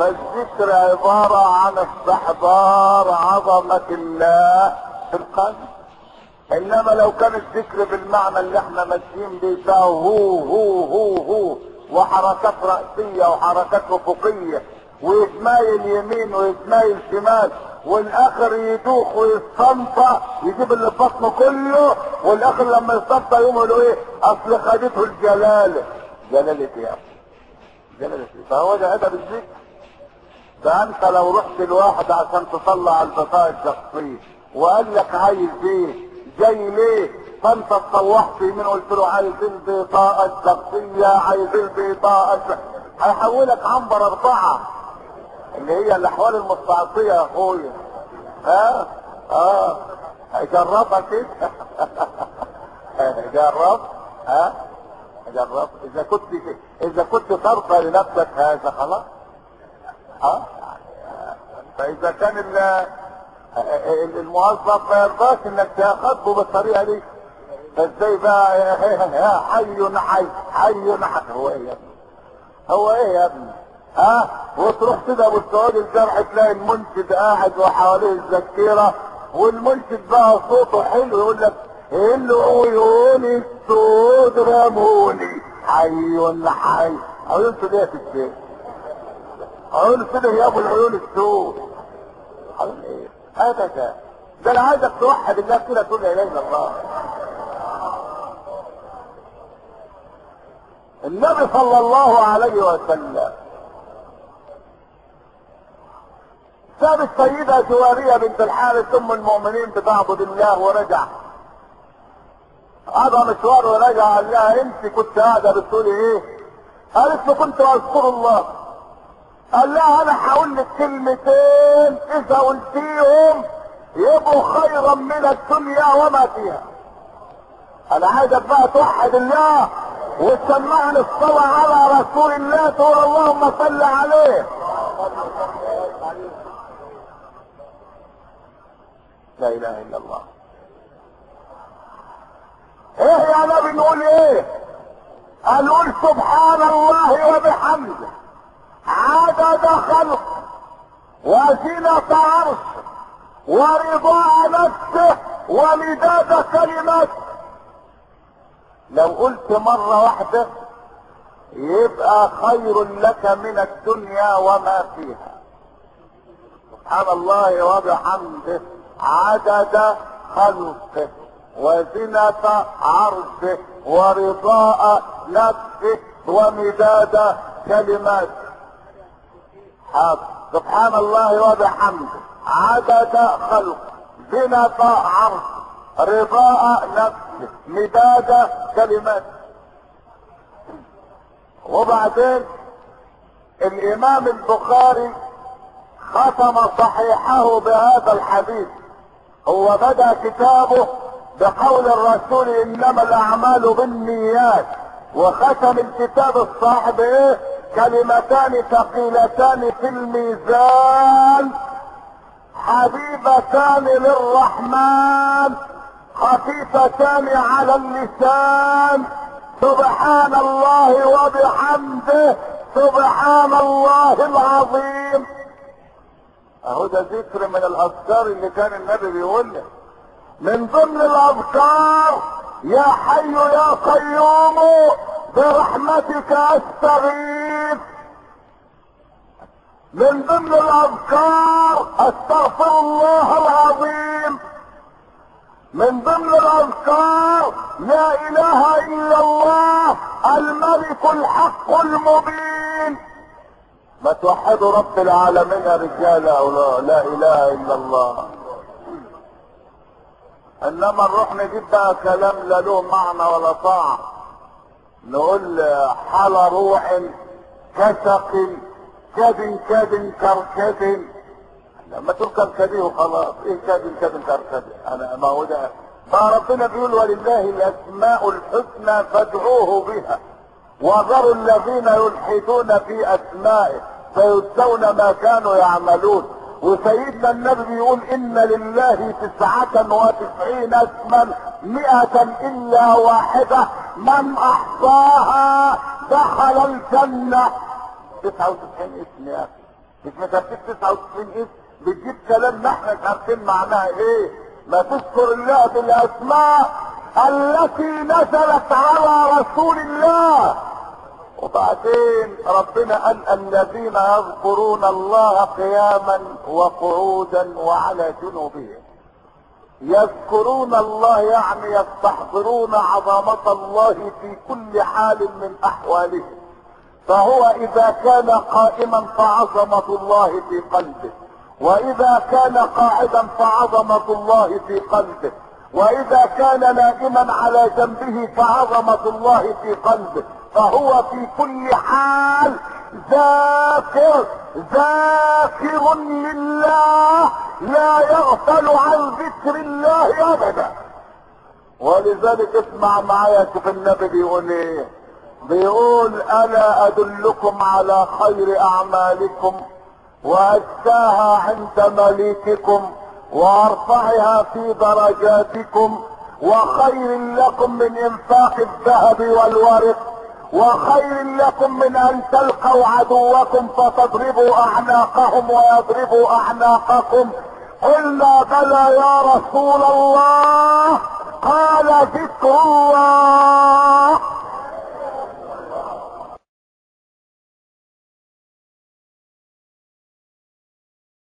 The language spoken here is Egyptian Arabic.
فالذكر عبارة عن استحضار عظمة الله في القلب انما لو كان الذكر بالمعنى اللي احنا ماشيين بيه ده هو هو هو هو وحركات رأسية وحركات افقية ويتمايل يمين ويتمايل شمال والاخر يدوخ ويستنطى يجيب اللي في بطنه كله والاخر لما يستنطى يقوم يقولوا ايه اصل خدته الجلاله جلاله ايه جلاله ايه فهو ده ادب الذكر ده انت لو رحت لواحد عشان تطلع البطاقه الشخصيه وقال لك عايز ايه جاي ليه فانت اتطوحت يمين قلت له عايز البطاقه الشخصيه عايز البطاقه الشخصية. هيحولك عنبر اربعه اللي هي الاحوال المستعصيه يا اخويا ها اه جربها كده جرب ها جرب اذا كنت اذا كنت ترضى لنفسك هذا خلاص ها فاذا كان ال- الموظف ما يرضاش انك تاخذه بالطريقه دي فازاي بقى يا حي حي حي حي هو ايه يا ابني هو ايه يا ابني ها وتروح كده بالسعود الجرح تلاقي المنشد قاعد وحواليه الذكيره والمنشد بقى صوته حلو يقول لك العيون السود رموني حي حي عيون سوداء في الشيء عيون سوداء يا ابو العيون السود عيون ايه ابدا ده انا عايزك توحد الله كده تقول لا اله الا الله النبي صلى الله عليه وسلم ساب السيدة جوارية بنت الحارث ام المؤمنين بتعبد الله ورجع قضى مشوار ورجع قال لها انت كنت قاعدة بتقولي ايه؟ قالت له كنت اذكر الله قال لها انا هقول لك كلمتين اذا قلتيهم يبقوا خيرا من الدنيا وما فيها انا عايزك بقى توحد الله وتسمعني الصلاة على رسول الله تقول اللهم صل عليه لا اله الا الله ايه يا نبي نقول ايه قال قول سبحان الله وبحمده عدد خلق وزنة عرشه ورضاء نفسه ومداد كلماته لو قلت مرة واحدة يبقى خير لك من الدنيا وما فيها سبحان الله وبحمده عدد خلقه وزنة عرشه ورضاء نفسه ومداد كلماته حاضر سبحان الله وبحمده عدد خلقه زنة عرشه رضاء نفسه مداد كلمات وبعدين الامام البخاري ختم صحيحه بهذا الحديث هو بدا كتابه بقول الرسول انما الاعمال بالنيات وختم الكتاب الصاحب ايه كلمتان ثقيلتان في الميزان حبيبتان للرحمن خفيفتان على اللسان سبحان الله وبحمده سبحان الله العظيم اهو ده ذكر من الاذكار اللي كان النبي بيقولها من ضمن الاذكار يا حي يا قيوم برحمتك استغيث من ضمن الاذكار استغفر الله العظيم من ضمن الاذكار لا اله الا الله الملك الحق المبين ما توحدوا رب العالمين يا رجال او لا, لا اله الا الله انما نروح نجيب بقى كلام لا له معنى ولا طعم نقول حال روح كسق كد كد كركد لما تركب كده وخلاص ايه كد كد كركد انا ما هو ده ما ربنا بيقول ولله الاسماء الحسنى فادعوه بها وذروا الذين يلحدون في اسمائه فيجزون ما كانوا يعملون وسيدنا النبي بيقول ان لله تسعة وتسعين اسما مئة الا واحدة من احصاها دخل الجنة تسعة وتسعين اسم يا اخي مش مترتب 99 اسم بتجيب كلام ما احنا مش عارفين معناها ايه ما تذكر الله بالاسماء التي نزلت على رسول الله وبعدين ربنا قال الذين يذكرون الله قياما وقعودا وعلى جنوبهم يذكرون الله يعني يستحضرون عظمة الله في كل حال من احوالهم فهو اذا كان قائما فعظمة الله في قلبه واذا كان قاعدا فعظمة الله في قلبه واذا كان نائما على جنبه فعظمة الله في قلبه فهو في كل حال ذاكر ذاكر لله لا يغفل عن ذكر الله ابدا ولذلك اسمع معايا شوف النبي بيقول ايه بيقول الا ادلكم على خير اعمالكم وازكاها عند مليككم وارفعها في درجاتكم وخير لكم من انفاق الذهب والورق وخير لكم من ان تلقوا عدوكم فتضربوا اعناقهم ويضربوا اعناقكم قلنا بلى يا رسول الله قال ذكر الله